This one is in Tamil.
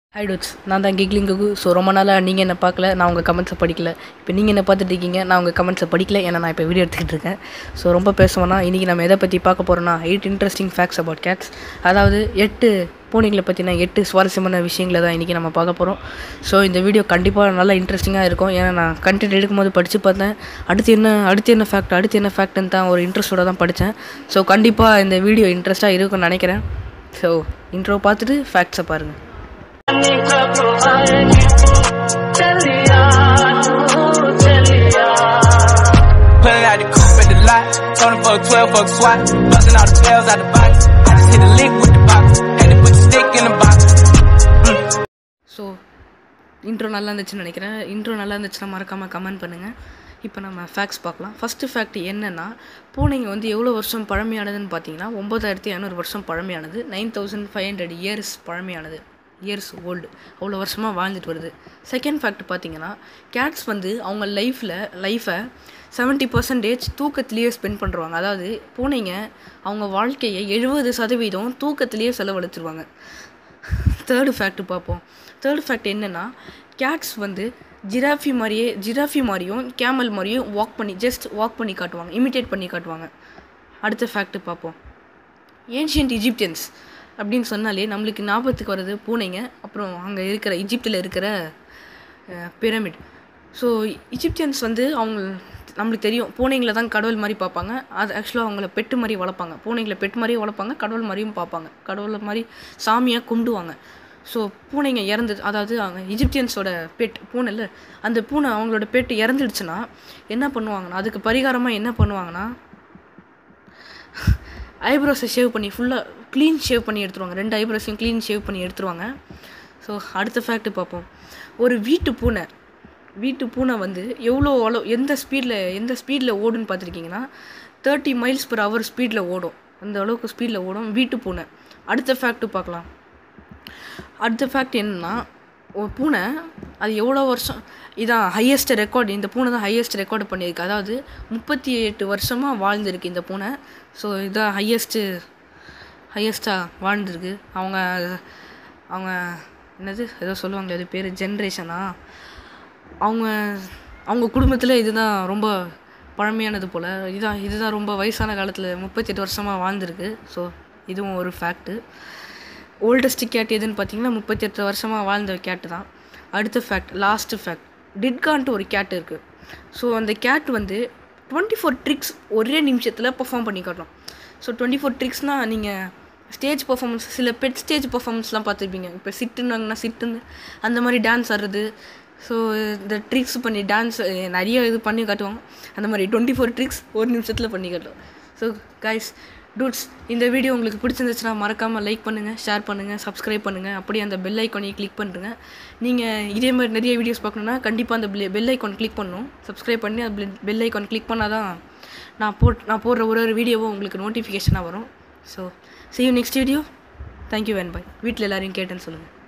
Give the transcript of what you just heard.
ஹை டூட்ஸ் நான் தான் கிக்லிங் குகு ஸோ ரொம்ப நாளாக நீங்கள் என்ன பார்க்கல நான் உங்கள் கமெண்ட்ஸை படிக்கல இப்போ நீங்கள் என்ன பார்த்துட்டு இருக்கீங்க நான் உங்கள் கமெண்ட்ஸை படிக்கல ஏன்னா நான் இப்போ வீடியோ எடுத்துக்கிட்டு இருக்கேன் ஸோ ரொம்ப பேசுவேன்னா இன்றைக்கி நம்ம எதை பற்றி பார்க்க போகிறோம்னா eight interesting facts about cats அதாவது எட்டு பூனைகளை பற்றின எட்டு சுவாரஸ்யமான விஷயங்களை தான் இன்றைக்கி நம்ம பார்க்க போகிறோம் ஸோ இந்த வீடியோ கண்டிப்பாக நல்லா இன்ட்ரெஸ்டிங்காக இருக்கும் ஏன்னா நான் கண்டென்ட் எடுக்கும்போது படித்து பார்த்தேன் அடுத்து என்ன அடுத்து என்ன ஃபேக்ட் அடுத்து என்ன ஃபேக்ட்னு தான் ஒரு இன்ட்ரெஸ்ட்டோட தான் படித்தேன் ஸோ கண்டிப்பாக இந்த வீடியோ இன்ட்ரெஸ்ட்டாக இருக்கும்னு நினைக்கிறேன் ஸோ இன்ட்ரோ பார்த்துட்டு ஃபேக்ட்ஸை பாருங்கள் Pulling out the coupe at the lot. Tony for a 12 fuck swat. Busting all the bells out the box. I just hit a lick with the box. Had to put the stick in the box. So intro நல்லா இருந்துச்சுன்னு நினைக்கிறேன் இன்ட்ரோ நல்லா இருந்துச்சுன்னா மறக்காமல் கமெண்ட் பண்ணுங்கள் இப்போ நம்ம ஃபேக்ட்ஸ் பார்க்கலாம் ஃபஸ்ட்டு ஃபேக்ட் என்னென்னா பூனைங்க வந்து எவ்வளோ வருஷம் பழமையானதுன்னு பார்த்தீங்கன்னா ஒம்பதாயிரத்தி ஐநூறு வருஷம் பழமையானது nine thousand five hundred years பழமையானது இயர்ஸ் ஓல்டு அவ்வளோ வருஷமாக வாழ்ந்துட்டு வருது செகண்ட் ஃபேக்ட் பார்த்தீங்கன்னா கேட்ஸ் வந்து அவங்க லைஃப்பில் லைஃப்பை செவன்ட்டி பர்சன்டேஜ் தூக்கத்திலேயே ஸ்பெண்ட் பண்ணுறாங்க அதாவது பூனைங்க அவங்க வாழ்க்கையை எழுபது சதவீதம் தூக்கத்திலேயே செலவழிச்சிருவாங்க தேர்டு ஃபேக்ட் பார்ப்போம் தேர்ட் ஃபேக்ட் என்னென்னா கேட்ஸ் வந்து ஜிராஃபி மாதிரியே ஜிராஃபி மாதிரியும் கேமல் மாதிரியும் வாக் பண்ணி ஜஸ்ட் வாக் பண்ணி காட்டுவாங்க இமிட்டேட் பண்ணி காட்டுவாங்க அடுத்த ஃபேக்ட் பார்ப்போம் ஏன்ஷியன்ட் இஜிப்தியன்ஸ் அப்படின்னு சொன்னாலே நம்மளுக்கு ஞாபகத்துக்கு வர்றது பூனைங்க அப்புறம் அங்கே இருக்கிற இஜிப்தில் இருக்கிற பிரமிட் ஸோ இஜிப்தியன்ஸ் வந்து அவங்க நம்மளுக்கு தெரியும் பூனைங்களை தான் கடவுள் மாதிரி பார்ப்பாங்க அது ஆக்சுவலாக அவங்கள பெட்டு மாதிரி வளர்ப்பாங்க பூனைங்களை பெட்டு மாதிரியும் வளர்ப்பாங்க கடவுள் மாதிரியும் பார்ப்பாங்க கடவுள் மாதிரி சாமியாக கும்பிடுவாங்க ஸோ பூனைங்க இறந்து அதாவது அவங்க இஜிப்தியன்ஸோட பெட் பூனைல அந்த பூனை அவங்களோட பெட் இறந்துடுச்சுன்னா என்ன பண்ணுவாங்கன்னா அதுக்கு பரிகாரமாக என்ன பண்ணுவாங்கன்னா ஐப்ரோஸை ஷேவ் பண்ணி ஃபுல்லாக க்ளீன் ஷேவ் பண்ணி எடுத்துருவாங்க ரெண்டு ஐப்ரோஸையும் க்ளீன் ஷேவ் பண்ணி எடுத்துருவாங்க ஸோ அடுத்த ஃபேக்ட்டு பார்ப்போம் ஒரு வீட்டு பூனை வீட்டு பூனை வந்து எவ்வளோ அளவு எந்த ஸ்பீடில் எந்த ஸ்பீடில் ஓடுன்னு பார்த்துருக்கீங்கன்னா தேர்ட்டி மைல்ஸ் பர் ஹவர் ஸ்பீடில் ஓடும் அந்த அளவுக்கு ஸ்பீடில் ஓடும் வீட்டு பூனை அடுத்த ஃபேக்ட்டு பார்க்கலாம் அடுத்த ஃபேக்ட் என்னென்னா ஒரு பூனை அது எவ்வளோ வருஷம் இதான் ஹையஸ்ட் ரெக்கார்டு இந்த பூனை தான் ஹையஸ்ட் ரெக்கார்டு பண்ணியிருக்கு அதாவது முப்பத்தி எட்டு வருஷமாக வாழ்ந்துருக்கு இந்த பூனை ஸோ இதான் ஹையஸ்ட்டு ஹையஸ்ட்டாக வாழ்ந்துருக்கு அவங்க அவங்க என்னது ஏதோ சொல்லுவாங்களே அது பேர் ஜென்ரேஷனா அவங்க அவங்க குடும்பத்தில் இதுதான் ரொம்ப பழமையானது போல் இதுதான் இதுதான் ரொம்ப வயசான காலத்தில் முப்பத்தெட்டு வருஷமாக வாழ்ந்துருக்கு ஸோ இதுவும் ஒரு ஃபேக்ட்டு ஓல்டஸ்ட் கேட் எதுன்னு பார்த்தீங்கன்னா முப்பத்தெட்டு வருஷமாக வாழ்ந்த கேட்டு தான் அடுத்த ஃபேக்ட் லாஸ்ட்டு ஃபேக்ட் டிட்கான்ட்டு ஒரு கேட் இருக்குது ஸோ அந்த கேட் வந்து டுவெண்ட்டி ஃபோர் ட்ரிக்ஸ் ஒரே நிமிஷத்தில் பர்ஃபார்ம் பண்ணி காட்டும் ஸோ டுவெண்ட்டி ஃபோர் ட்ரிக்ஸ்னால் நீங்கள் ஸ்டேஜ் பர்ஃபார்மன்ஸ் சில பெட் ஸ்டேஜ் பர்ஃபார்மன்ஸ்லாம் பார்த்துருப்பீங்க இப்போ சிட்டுனாங்கன்னா சிட்டுன்னு அந்த மாதிரி டான்ஸ் ஆடுறது ஸோ இந்த ட்ரிக்ஸ் பண்ணி டான்ஸ் நிறைய இது பண்ணி காட்டுவாங்க அந்த மாதிரி டுவெண்ட்டி ஃபோர் ட்ரிக்ஸ் ஒரு நிமிஷத்தில் பண்ணி காட்டுவோம் ஸோ கைஸ் டூட்ஸ் இந்த வீடியோ உங்களுக்கு பிடிச்சிருந்துச்சுன்னா மறக்காமல் லைக் பண்ணுங்கள் ஷேர் பண்ணுங்கள் சப்ஸ்கிரைப் பண்ணுங்கள் அப்படியே அந்த பெல் ஐக்கானையும் கிளிக் பண்ணுறங்க நீங்கள் இதே மாதிரி நிறைய வீடியோஸ் பார்க்கணுன்னா கண்டிப்பாக அந்த பெல் ஐக்கான் கிளிக் பண்ணணும் சப்ஸ்கிரைப் பண்ணி அந்த பெல் ஐக்கான் கிளிக் பண்ணால் தான் நான் போட் நான் போடுற ஒரு ஒரு வீடியோவும் உங்களுக்கு நோட்டிஃபிகேஷனாக வரும் so see you next video thank you வேன் பாய் வீட்டில் எல்லாரையும் கேட்டேன்னு சொல்லுங்கள்